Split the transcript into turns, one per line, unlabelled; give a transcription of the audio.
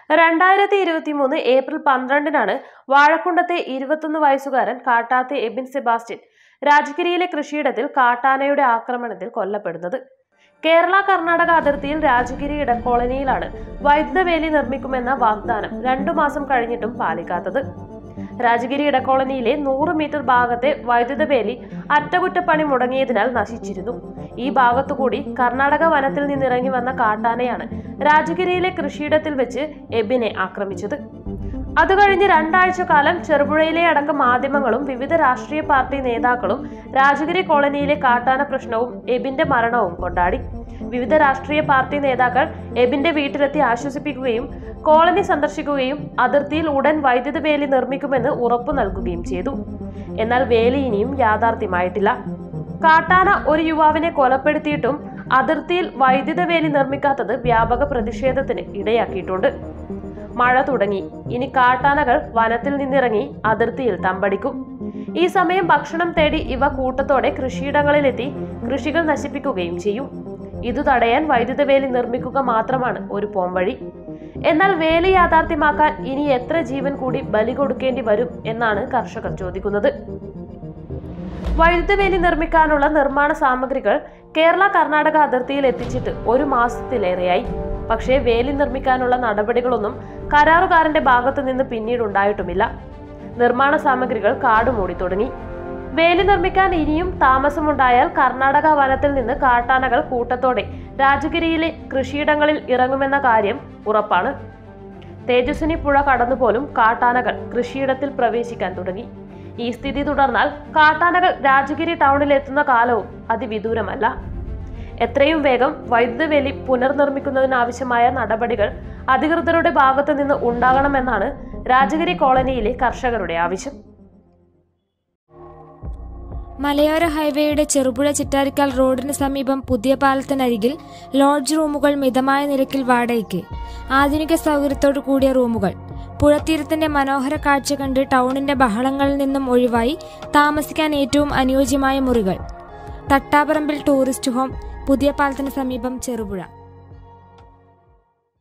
രണ്ടായിരത്തി ഇരുപത്തി മൂന്ന് ഏപ്രിൽ പന്ത്രണ്ടിനാണ് വാഴക്കുണ്ടത്തെ ഇരുപത്തൊന്ന് വയസ്സുകാരൻ കാട്ടാത്തെ എബിൻ സെബാസ്റ്റ്യൻ രാജഗിരിയിലെ കൃഷിയിടത്തിൽ കാട്ടാനയുടെ ആക്രമണത്തിൽ കൊല്ലപ്പെടുന്നത് കേരള കർണാടക അതിർത്തിയിൽ രാജഗിരി ഇടക്കോളനിയിലാണ് വൈദ്യുത വേലി നിർമ്മിക്കുമെന്ന വാഗ്ദാനം രണ്ടു മാസം കഴിഞ്ഞിട്ടും പാലിക്കാത്തത് രാജഗിരി ഇടക്കോളനിയിലെ നൂറ് മീറ്റർ ഭാഗത്തെ വൈദ്യുത വേലി അറ്റകുറ്റപ്പണി മുടങ്ങിയതിനാൽ നശിച്ചിരുന്നു ഈ ഭാഗത്തുകൂടി കർണാടക വനത്തിൽ നിന്നിറങ്ങി വന്ന കാട്ടാനയാണ് രാജഗിരിയിലെ കൃഷിയിടത്തിൽ വെച്ച് എബിനെ ആക്രമിച്ചത് അത് കഴിഞ്ഞ് രണ്ടാഴ്ച കാലം ചെറുപുഴയിലെ അടക്കം മാധ്യമങ്ങളും വിവിധ രാഷ്ട്രീയ പാർട്ടി നേതാക്കളും രാജഗിരി കോളനിയിലെ കാട്ടാന പ്രശ്നവും എബിന്റെ മരണവും കൊണ്ടാടി വിവിധ രാഷ്ട്രീയ പാർട്ടി നേതാക്കൾ എബിന്റെ വീട്ടിലെത്തി ആശ്വസിപ്പിക്കുകയും കോളനി സന്ദർശിക്കുകയും അതിർത്തിയിൽ ഉടൻ വൈദ്യുത വേലി നിർമ്മിക്കുമെന്ന് ഉറപ്പു നൽകുകയും ചെയ്തു എന്നാൽ വേലി ഇനിയും യാഥാർത്ഥ്യമായിട്ടില്ല കാട്ടാന ഒരു യുവാവിനെ കൊലപ്പെടുത്തിയിട്ടും അതിർത്തിയിൽ വൈദ്യുത വേലി നിർമ്മിക്കാത്തത് വ്യാപക പ്രതിഷേധത്തിന് ഇടയാക്കിയിട്ടുണ്ട് മഴ തുടങ്ങി ഇനി കാട്ടാനകൾ വനത്തിൽ നിന്നിറങ്ങി അതിർത്തിയിൽ തമ്പടിക്കും ഈ സമയം ഭക്ഷണം തേടി ഇവ കൂട്ടത്തോടെ കൃഷിയിടങ്ങളിലെത്തി കൃഷികൾ നശിപ്പിക്കുകയും ചെയ്യും ഇതു തടയാൻ വൈദ്യുത വേലി നിർമ്മിക്കുക മാത്രമാണ് ഒരു പോംവഴി എന്നാൽ വേലി യാഥാർത്ഥ്യമാക്കാൻ ഇനി എത്ര ജീവൻ കൂടി ബലി കൊടുക്കേണ്ടി വരും എന്നാണ് കർഷകർ ചോദിക്കുന്നത് വൈദ്യുത വേലി നിർമ്മിക്കാനുള്ള നിർമ്മാണ സാമഗ്രികൾ കേരള കർണാടക അതിർത്തിയിൽ എത്തിച്ചിട്ട് ഒരു മാസത്തിലേറെയായി പക്ഷേ വേലി നിർമ്മിക്കാനുള്ള നടപടികളൊന്നും കരാറുകാരന്റെ ഭാഗത്തു നിന്ന് പിന്നീട് ഉണ്ടായിട്ടുമില്ല നിർമ്മാണ സാമഗ്രികൾ കാടുമൂടി തുടങ്ങി വേലി നിർമ്മിക്കാൻ ഇനിയും താമസമുണ്ടായാൽ കർണാടക വനത്തിൽ നിന്ന് കാട്ടാനകൾ കൂട്ടത്തോടെ രാജഗിരിയിലെ കൃഷിയിടങ്ങളിൽ ഇറങ്ങുമെന്ന കാര്യം ഉറപ്പാണ് തേജസ്വിനി പുഴ കടന്നുപോലും കാട്ടാനകൾ കൃഷിയിടത്തിൽ പ്രവേശിക്കാൻ തുടങ്ങി ഈ സ്ഥിതി തുടർന്നാൽ കാട്ടാനകൾ രാജഗിരി ടൗണിൽ എത്തുന്ന കാലവും അതിവിദൂരമല്ല എത്രയും വേഗം വൈദ്യുത വേലി പുനർനിർമ്മിക്കുന്നതിനാവശ്യമായ നടപടികൾ അധികൃതരുടെ ഭാഗത്തു നിന്ന് ഉണ്ടാകണമെന്നാണ് രാജഗിരി കോളനിയിലെ കർഷകരുടെ ആവശ്യം
മലയോര ഹൈവേയുടെ ചെറുപുഴ ചിറ്റാരിക്കാൽ റോഡിന് സമീപം പുതിയ പാലത്തിനരികിൽ ലോഡ്ജ് റൂമുകൾ മിതമായ നിരക്കിൽ വാടകയ്ക്ക് ആധുനിക സൗകര്യത്തോടു കൂടിയ റൂമുകൾ പുഴത്തീരത്തിന്റെ മനോഹര കാഴ്ച കണ്ട് ടൗണിന്റെ ബഹളങ്ങളിൽ നിന്നും ഒഴിവായി താമസിക്കാൻ ഏറ്റവും അനുയോജ്യമായ മുറികൾ തട്ടാപറമ്പിൽ ടൂറിസ്റ്റ് ഹോം പുതിയ പാലത്തിന് സമീപം ചെറുപുഴ